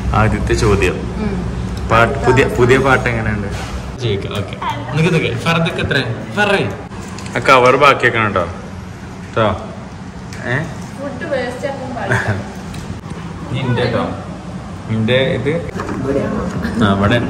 ആദ്യത്തെ ചോദ്യം പാട്ട് പുതിയ പുതിയ പാട്ട് എങ്ങനെയുണ്ട് ഓക്കെ നിക്ക് നിക്ക് ഫറദക്ക് എത്ര പറയ് ആ കവർ ബാക്കിയൊക്കെ കേട്ടോ കേട്ടോ ഏ ഫുഡ് വേസ്റ്റ് ആക്കാൻ പാടില്ല നിന്റെ കേട്ടോ നിന്റെ ഇത് ആ അവിടെ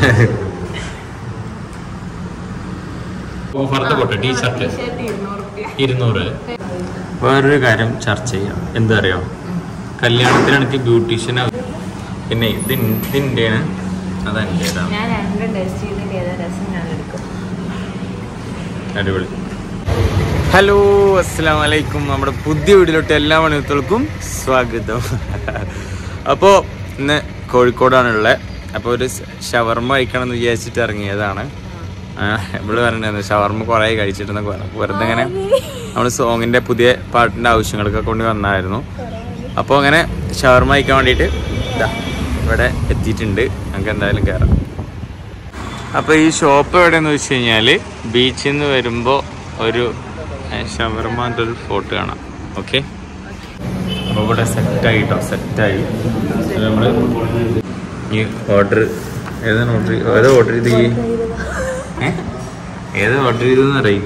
ഫറദ പോട്ടെ ടീഷർട്ട് ടീഷർട്ട് ഇരുന്നൂറ് റുപ്യ ഇരുന്നൂറ് വേറൊരു കാര്യം ചർച്ച ചെയ്യാം എന്താ അറിയോ കല്യാണത്തിനാണെങ്കിൽ ബ്യൂട്ടീഷ്യൻ പിന്നെ ഇത് ഇതിൻ്റെയാണ് അത് എൻ്റെതാണ് ഞാൻ രണ്ടും ടെസ്റ്റ് ചെയ്തിട്ട് ഏതാ രസം ഞാൻ എടുക്കും അടിപൊളി ഹലോ അസ്സാം വലൈക്കും നമ്മുടെ പുതിയ വീഡിയോയിലോട്ട് എല്ലാ മണികൾക്കും സ്വാഗതം അപ്പോൾ ഇന്ന് കോഴിക്കോടാണുള്ളത് അപ്പോൾ ഒരു ഷവർമ്മ കഴിക്കണം എന്ന് വിചാരിച്ചിട്ട് ഇറങ്ങിയതാണ് നമ്മൾ പറഞ്ഞത് ഷവർമ്മ കുറേ കഴിച്ചിട്ടെന്നൊക്കെ പറഞ്ഞു വെറുതെ ഇങ്ങനെ നമ്മൾ സോങ്ങിൻ്റെ പുതിയ പാട്ടിൻ്റെ ആവശ്യങ്ങളൊക്കെ കൊണ്ട് വന്നായിരുന്നു അപ്പോൾ അങ്ങനെ ഷവർമ്മ കഴിക്കാൻ വേണ്ടിയിട്ട് ഇതാ ഇവിടെ എത്തിയിട്ടുണ്ട് നമുക്ക് എന്തായാലും കയറാം അപ്പോൾ ഈ ഷോപ്പ് എവിടെയെന്ന് വെച്ച് കഴിഞ്ഞാൽ ബീച്ചിൽ നിന്ന് വരുമ്പോൾ ഒരു ഷവർമാൻ്റെ ഒരു ഫോട്ടോ കാണാം ഓക്കെ അപ്പോൾ ഇവിടെ സെറ്റായി കേട്ടോ സെറ്റായി നമ്മൾ ഈ ഓർഡർ ഏതാണ് ഓർഡർ ഏതാ ഓർഡർ ചെയ്ത് ഈ ഏ ഏതാ ഓർഡർ ചെയ്തതെന്ന് അറിയും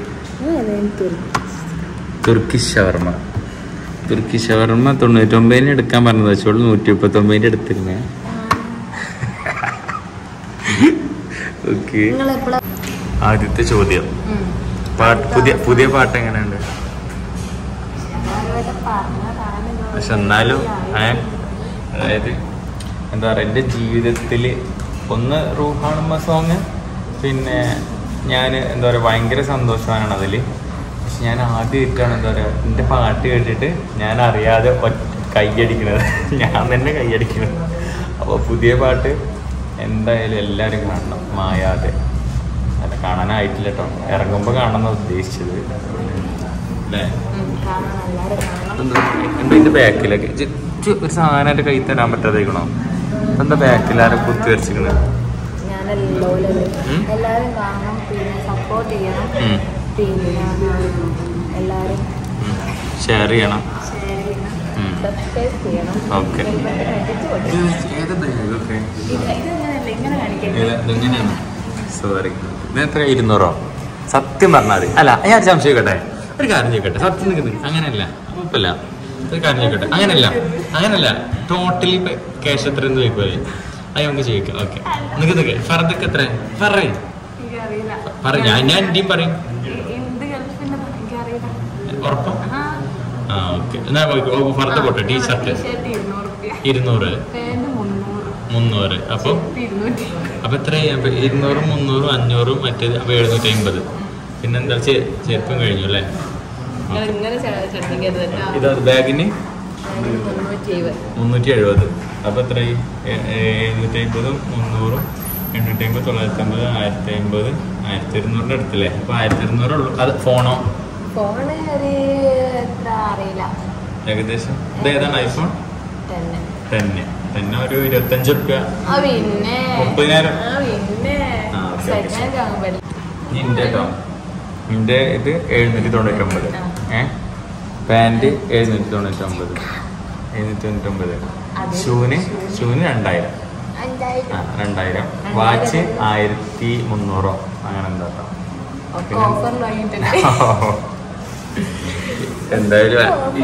തുർക്കിഷ് ഷവർമ തുർക്കിഷ് ഷവർമ തൊണ്ണൂറ്റൊമ്പതിന് എടുക്കാൻ പറഞ്ഞത് വെച്ചോളൂ നൂറ്റി മുപ്പത്തൊമ്പതിൻ്റെ എടുത്തിരുന്നേ ഓക്കെ നിങ്ങൾ എപ്പോഴാ ആദ്യത്തെ ചോദ്യം പാട്ട് പുതിയ പുതിയ പാട്ട് എങ്ങനെയുണ്ട് പക്ഷെ എന്നാലും ഏ, അതായത് എന്താ പറയുക എൻ്റെ ജീവിതത്തിൽ ഒന്ന് റൂഹാണുമ്മ സോങ് പിന്നെ ഞാൻ എന്താ പറയുക ഭയങ്കര സന്തോഷവാനാണ് അതിൽ പക്ഷെ ഞാൻ ആദ്യമായിട്ടാണ് എന്താ പറയുക എൻ്റെ പാട്ട് കേട്ടിട്ട് ഞാൻ അറിയാതെ ഒറ്റ കൈയടിക്കണത് ഞാൻ തന്നെ കൈയടിക്കണത് അപ്പോൾ പുതിയ പാട്ട് എന്തായാലും എല്ലാവരും കാണണം മായാതെ അല്ല കാണാനായിട്ടില്ല കേട്ടോ ഇറങ്ങുമ്പോൾ കാണണമെന്ന് ഉദ്ദേശിച്ചത് അല്ലേ എന്താ എന്താ ഇതിന്റെ ബാക്കിലൊക്കെ ഇജ്ജ് ഇജ്ജ് ഒരു സാധനമായിട്ട് കൈ തരാൻ പറ്റാതേക്കണോ എന്താ ബാക്കിലാരും കുത്തി വരച്ചിക്കണ് ഞാനല്ലോ ഉം? എല്ലാവരും കാണണം പിന്നെ സപ്പോർട്ട് ചെയ്യണം ഉം. പിന്നെ എല്ലാവരും ഷെയർ ചെയ്യണം ഷെയർ ചെയ്യണം ഉം. സബ്സ്ക്രൈബ് ചെയ്യണം Okay. bell button അടിച്ച് കൊടുക്കണം. ഇത് ഇതങ്ങനെയല്ല ഇങ്ങനെ കാണിക്കരുത് സോറി ഇത് എത്ര ഇരുന്നൂറോ സത്യം പറഞ്ഞാൽ മതി അല്ല ഞാൻ സംശയം ചോദിക്കട്ടെ ഒരു കാര്യം ചോദിക്കട്ടെ സത്യം നിൽക്കുന്നത് അങ്ങനെയല്ല കുഴപ്പമില്ല ഒരു കാര്യം ചോദിക്കട്ടെ അങ്ങനെയല്ല അങ്ങനെയല്ല ടോട്ടലി ക്യാഷ് എത്ര എന്ന് ചോദിക്കുമല്ലേ അത് നമുക്ക് ചോദിക്കാം ഓക്കെ നിൽക്ക് നിൽക്ക് ഫറദക്ക് എത്ര പറയും എനിക്കറിയില്ല പറയും ഞാൻ ഞാൻ ഇന്ത്യയും പറയും എന്ത് ഗൾഫിന്റെ എനിക്കറിയില്ല ഉറപ്പം ആ ആ ഓക്കെ എന്നാ ഫറദ പോട്ടെ ടീഷർട്ട് ടീഷർട്ട് ഇരുന്നൂറ് റുപ്യ ഇരുന്നൂറ് പാന്റ് മുന്നൂറ് മുന്നൂറ് അപ്പോൾ ചെരുപ്പ് ഇരുന്നൂറ്റി അപ്പൊ എത്ര അപ്പൊ ഇരുന്നൂറും മുന്നൂറും അഞ്ഞൂറും മറ്റേത് അപ്പൊ എഴുന്നൂറ്റി അമ്പത് പിന്നെന്താ ചെ- ചെരുപ്പം കഴിഞ്ഞു അല്ലേ നിങ്ങൾ ഇങ്ങനെ ശ്രദ്ധിക്കരുത് കേട്ടോ ഇത് ബാഗിന് പാന്റ് മുന്നൂറ്റി എഴുപത് മുന്നൂറ്റി എഴുപത് അപ്പൊ എത്ര എഴുന്നൂറ്റി അമ്പതും മുന്നൂറും എണ്ണൂറ്റി അമ്പത് തൊള്ളായിരത്തി അമ്പത് ആയിരത്തി അമ്പത് ആയിരത്തി ഇരുന്നൂറിന്റെ അടുത്തല്ലേ അപ്പൊ ആയിരത്തി ഇരുന്നൂറുള്ളൂ അത് ഫോണോ ഫോണ് ഒരു എത്ര അറിയില്ല ഏകദേശം ഇത് ഏതാണ് ഐഫോൺ തന്നെ ടെന്ന് ടെന്ന് ഒരു ഇരുപത്തഞ്ച് റുപ്യ ആ പിന്നെ മുപ്പതിനായിരം. ആ പിന്നെ ആ, ഓക്കേ, ഓക്കേ. സെക്കൻഡ് വാങ്ങാൻ പറ്റില്ല നിന്റെ കേട്ടോ നിന്റെ ഇത് എഴുന്നൂറ്റി തൊണ്ണൂറ്റൊമ്പത് ആ. ഏ പാൻറ് എഴുന്നൂറ്റി തൊണ്ണൂറ്റൊമ്പത് എഴുന്നൂറ്റി തൊണ്ണൂറ്റൊമ്പത് അത് ഷൂന് ഷൂന് ഷൂന് രണ്ടായിരം ആ അഞ്ചായിരം രണ്ടായിരം വാച്ച് ആയിരത്തി മുന്നൂറോ അങ്ങനെ എന്താ കേട്ടോ ഒക്കെ ഓഫറിൽ വാങ്ങിയിട്ടുണ്ട് എന്തായാലും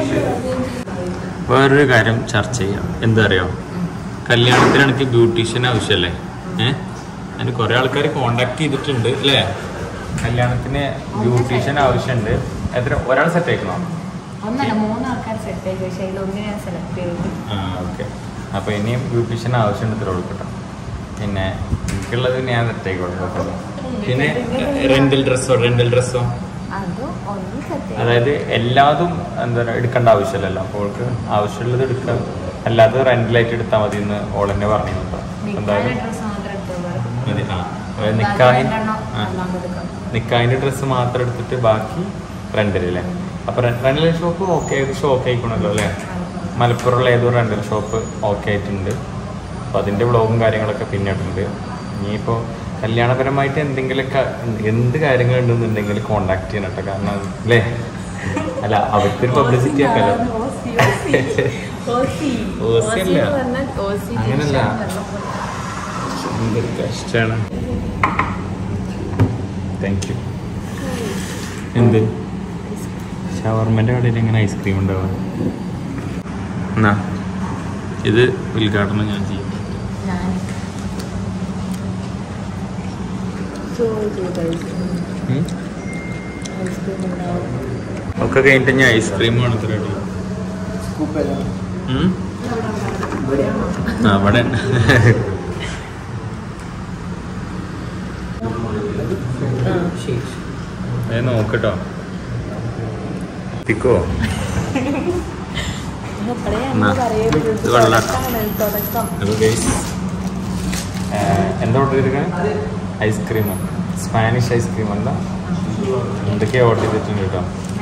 വേറൊരു കാര്യം ചർച്ച ചെയ്യാം എന്താ അറിയോ കല്യാണത്തിനാണെങ്കിൽ ബ്യൂട്ടീഷ്യൻ ആവശ്യമല്ലേ ഏഹ് അതിന് കുറെ ആൾക്കാർ കോണ്ടാക്ട് ചെയ്തിട്ടുണ്ട് അല്ലേ കല്യാണത്തിന് ബ്യൂട്ടീഷ്യൻ ആവശ്യമുണ്ട് എത്ര ഒരാൾ സെറ്റ് ആയിക്കണോ ഒന്നല്ല മൂന്ന് ആൾക്കാർ സെറ്റ് ആയി പക്ഷേ അതിൽ ഒന്നിനെ ഞാൻ സെലക്ട് ചെയ്തു ആ ഓക്കെ അപ്പോൾ ഇനിയും ബ്യൂട്ടീഷ്യൻ ആവശ്യമുണ്ട് ഇത്ര കൊടുക്കട്ടെ പിന്നെ എനിക്കുള്ളത് ഞാൻ സെറ്റ് ആയിക്കോട്ടെ പിന്നെ റെന്റൽ ഡ്രസ്സോ റെന്റൽ ഡ്രസ്സോ അതും ഒന്നും സെറ്റ് അതായത് എല്ലാതും എന്താ പറയുക എടുക്കേണ്ട ആവശ്യമില്ലല്ലോ അപ്പോൾ അവൾക്ക് ആവശ്യമുള്ളത് എടുക്കാം അല്ലാതെ റെന്റിലായിട്ട് എടുത്താൽ മതി എന്ന് ഓൾ തന്നെ പറഞ്ഞു കേട്ടോ എന്തായാലും ഡ്രസ്സ് മാത്രം എടുത്തോ മതി ആ അതായത് നിക്കാഹിൻ ആ എടുക്കാം നിക്കാഹിൻ്റെ ഡ്രസ്സ് മാത്രം എടുത്തിട്ട് ബാക്കി റെന്റിൽ അല്ലേ അപ്പോൾ റെന്റൽ ഷോപ്പ് ഓക്കെ ഏകദേശം ഓക്കെ ആയിക്കണല്ലോ അല്ലേ മലപ്പുറമുള്ള ഏതോ റെന്റൽ ഷോപ്പ് ഓക്കെ ആയിട്ടുണ്ട് അപ്പോൾ അതിൻ്റെ വ്ളോഗും കാര്യങ്ങളൊക്കെ പിന്നിട്ടുണ്ട് ഇനിയിപ്പോൾ കല്യാണപരമായിട്ട് എന്തെങ്കിലുമൊക്കെ എന്ത് കാര്യങ്ങളുണ്ടെന്നുണ്ടെങ്കിൽ കോണ്ടാക്ട് ചെയ്യണം കേട്ടോ കാരണം അല്ലേ അല്ല അവർക്കൊരു പബ്ലിസിറ്റി ആക്കല്ലോ ഓസി ഓസി അല്ല. എന്ന് പറഞ്ഞാൽ ഓസി അങ്ങനല്ല. ഡിഷ് എന്തൊരു കഷ്ടാണ് താങ്ക് യു എന്ത് ഷവർമ്മൻ്റെ കടയിൽ എങ്ങനെ ഐസ്ക്രീം ഉണ്ടാവുക എന്നാ ഇത് ഉദ്ഘാടനം ഞാൻ ചെയ്യും ഞാൻ ചോദിച്ചു ഐസ്ക്രീം ഉം? ഐസ്ക്രീം ഉണ്ടാവും ഒക്കെ കഴിഞ്ഞിട്ട് ഞാൻ ഐസ്ക്രീം ആണ് റെഡി ആ അവിടെ ഉണ്ട്. ഏ നോക്കട്ടോ എത്തിക്കോ ഇപ്പോഴേ എന്നാ, നമ്മൾ പറയുന്നത് ഇത് വെള്ളം. തുടക്കമാണ് തുടക്കം അപ്പോൾ ഗൈസ് എന്താ ഓർഡർ ചെയ്തിരിക്കണേ ഐസ്ക്രീമോ സ്പാനിഷ് ഐസ്ക്രീം അല്ല എന്തൊക്കെയാ ഓർഡർ ചെയ്തിട്ടുണ്ട് കേട്ടോ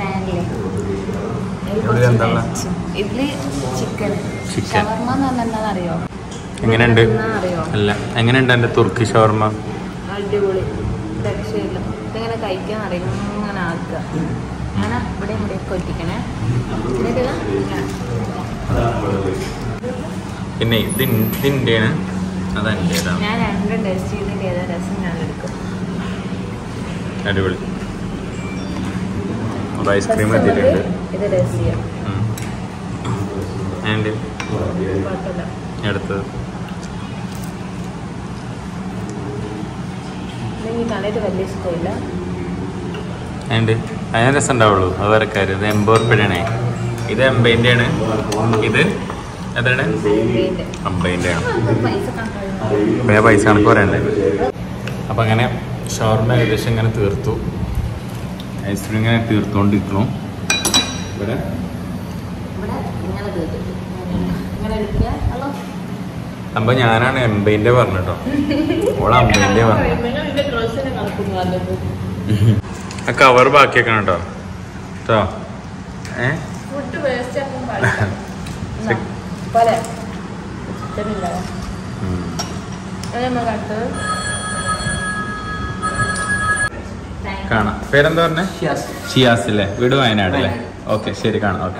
ഇവിടെ എന്താ ഉള്ളെ? ഇതില് ചിക്കൻ Chicken. ഷവർമ്മ എന്ന് പറഞ്ഞാൽ എന്താണെന്നറിയോ എങ്ങനെയുണ്ട് എന്നാ അറിയോ അല്ല എങ്ങനെയുണ്ട് എൻ്റെ തുർക്കി ഷവർമ്മ അടിപൊളി രക്ഷയില്ല ഇതിങ്ങനെ കഴിക്കാൻ അറിയും ഇങ്ങനെ ആക്കുക അങ്ങനെ ഇവിടെ ഇവിടെ കൊറ്റിക്കണേ എന്നിട്ട് ഇതാ ഇങ്ങനെ. പിന്നെ ഇത് ഇതിൻ്റെയാണ് അതെൻ്റേതാണ് ഞാൻ രണ്ടും ടെസ്റ്റ് ചെയ്തിട്ട് ഏതാ രസം ഞാൻ എടുക്കും അടിപൊളി അപ്പോൾ ഐസ്ക്രീം First എത്തിയിട്ടുണ്ട് നമുക്ക് ഇത് ടെസ്റ്റ് ചെയ്യാം ആൻഡ് കുഴപ്പമില്ല അടുത്തത് എനിക്ക് കണ്ടിട്ട് വലിയ ഇഷ്ടമില്ല ആൻഡ് അതിന് രസം ഉണ്ടാവുള്ളൂ അത് വേറെ കാര്യം ഇത് എൺപത് റുപ്യയുടെ ഇത് എൺപതിൻ്റെ ആണ് ഇത് എത്രയാണ് ഇതിന്റെ. അമ്പതിൻ്റെ ആണ് അത് പൈസ കണക്കായിരുന്നു അപ്പോൾ ഞാൻ പൈസ കണക്ക് പറയണ്ടേ അപ്പം അങ്ങനെ ഷവർമ ഏകദേശം ഇങ്ങനെ തീർത്തു ഐസ്ക്രീം ഇങ്ങനെ തീർത്തുകൊണ്ടിരിക്കണു ഇവിടെ ഇവിടെ ഇങ്ങനെ തീർത്തിട്ട് ഇങ്ങനെ എടുക്കുക ഹലോ അപ്പം ഞാനാണ് എൺപതിൻ്റെ പറഞ്ഞിട്ടോ ഓൾ അമ്പതിൻ്റെ പറഞ്ഞു നിങ്ങൾ എന്റെ ഡ്രസ്സിനെ കളക്കുന്നു പറഞ്ഞത് ആ കവർ ബാക്കിയേക്കണം കേട്ടോ കേട്ടോ ഏ ഫുഡ് വേസ്റ്റ് ആക്കാൻ പാടില്ല എന്നാ, പോലെ ചിക്കനില്ല ഉം. അത് നമ്മൾ കണ്ടത് കാണാം പേരെന്താ പറഞ്ഞേ ഷിയാസ് അല്ലേ വീട് വയനാട് അല്ലേ ഓക്കെ ശരി കാണാം ഓക്കെ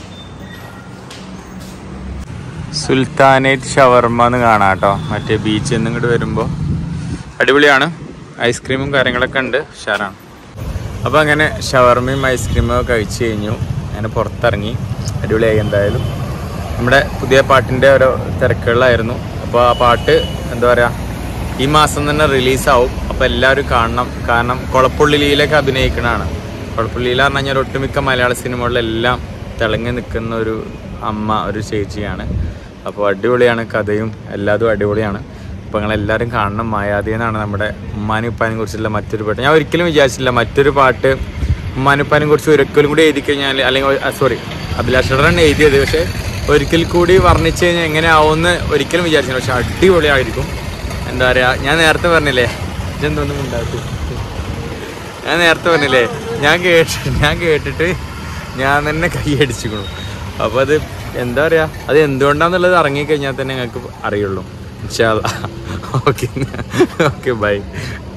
സുൽത്താനേറ്റ് ഷവർമ്മ എന്ന് കാണാം കേട്ടോ മറ്റേ ബീച്ചിൽ നിന്ന് ഇങ്ങോട്ട് വരുമ്പോൾ അടിപൊളിയാണ് ഐസ്ക്രീമും കാര്യങ്ങളൊക്കെ ഉണ്ട് ഉഷാറാണ് അപ്പോൾ അങ്ങനെ ഷവർമയും ഐസ്ക്രീമും ഒക്കെ കഴിച്ച് കഴിഞ്ഞു അങ്ങനെ പുറത്തിറങ്ങി അടിപൊളിയായി എന്തായാലും നമ്മുടെ പുതിയ പാട്ടിൻ്റെ ഓരോ തിരക്കുകളിലായിരുന്നു അപ്പോൾ ആ പാട്ട് എന്താ പറയുക ഈ മാസം തന്നെ റിലീസാവും അപ്പോൾ എല്ലാവരും കാണണം കാരണം കുളപ്പുള്ളിയിലൊക്കെ അഭിനയിക്കണതാണ് കുളപ്പുള്ളിയിൽ പറഞ്ഞു കഴിഞ്ഞാൽ ഒട്ടുമിക്ക മലയാള സിനിമകളിലെല്ലാം തിളങ്ങി നിൽക്കുന്ന ഒരു അമ്മ ഒരു ചേച്ചിയാണ് അപ്പോൾ അടിപൊളിയാണ് കഥയും എല്ലാതും അടിപൊളിയാണ് അപ്പോൾ നിങ്ങളെല്ലാവരും കാണണം മായാതി എന്നാണ് നമ്മുടെ ഉമ്മാനും ഉപ്പാനും കുറിച്ചുള്ള മറ്റൊരു പാട്ട് ഞാൻ ഒരിക്കലും വിചാരിച്ചില്ല മറ്റൊരു പാട്ട് ഉമ്മാനും ഉപ്പാനും കുറിച്ച് ഒരിക്കലും കൂടി എഴുതി കഴിഞ്ഞാൽ അല്ലെങ്കിൽ സോറി അഭിലാഷേട്ടനാണ് എഴുതിയത് പക്ഷേ ഒരിക്കൽ കൂടി വർണ്ണിച്ച് കഴിഞ്ഞാൽ എങ്ങനെ ആവുമെന്ന് ഒരിക്കലും വിചാരിച്ചില്ല പക്ഷെ അടിപൊളിയായിരിക്കും എന്താ പറയുക ഞാൻ നേരത്തെ പറഞ്ഞില്ലേ ഇതെന്തോന്നും ഉണ്ടാക്കും ഞാൻ നേരത്തെ പറഞ്ഞില്ലേ ഞാൻ കേട്ട് ഞാൻ കേട്ടിട്ട് ഞാൻ തന്നെ കൈ അടിച്ചിക്കണു അപ്പോൾ അത് എന്താ പറയുക അത് എന്തുകൊണ്ടാന്നുള്ളത് ഇറങ്ങിക്കഴിഞ്ഞാൽ തന്നെ ഞങ്ങൾക്ക് അറിയുള്ളൂ ഓക്കെ ഓക്കെ ബൈ